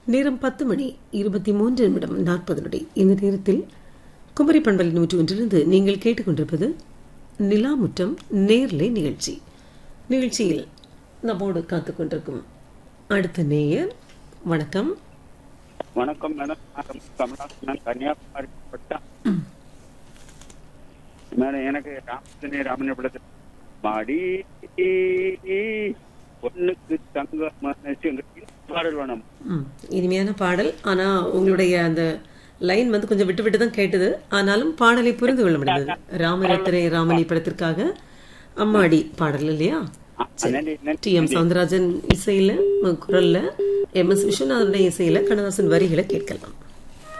நேரம் பத்து மணி இருபத்தி மூன்று நிமிடம் நாற்பது நொடி இந்த நேரத்தில் குமரி பண்பலை நூற்றி ஒன்றிலிருந்து நீங்கள் கேட்டுக்கொண்டிருப்பது நிலாமுற்றம் நேர்லை நிகழ்ச்சி நிகழ்ச்சியில் நம்மோடு காத்துக் கொண்டிருக்கும் அடுத்த நேயர் வணக்கம் வணக்கம் மேடம் நான் கமலாசனன் கன்னியாகுமரி மாவட்டம் மேடம் எனக்கு ராமச்சந்திர ராமநாபுரத்தில் மாடி பொண்ணுக்கு தங்க மனசு பாடல் வேணும் ம், இனிமையான பாடல் ஆனா உங்களுடைய அந்த லைன் வந்து கொஞ்சம் விட்டு விட்டு தான் கேட்டது ஆனாலும் பாடலை புரிந்து கொள்ள முடிந்தது ராமரத்திரை ராமணி படத்திற்காக அம்மாடி பாடல் இல்லையா நன்றி நன்றி டி எம் சவுந்தரராஜன் இசையில குரல்ல எம் எஸ் விஸ்வநாதனுடைய இசையில கண்ணதாசன் வரிகளை கேட்கலாம்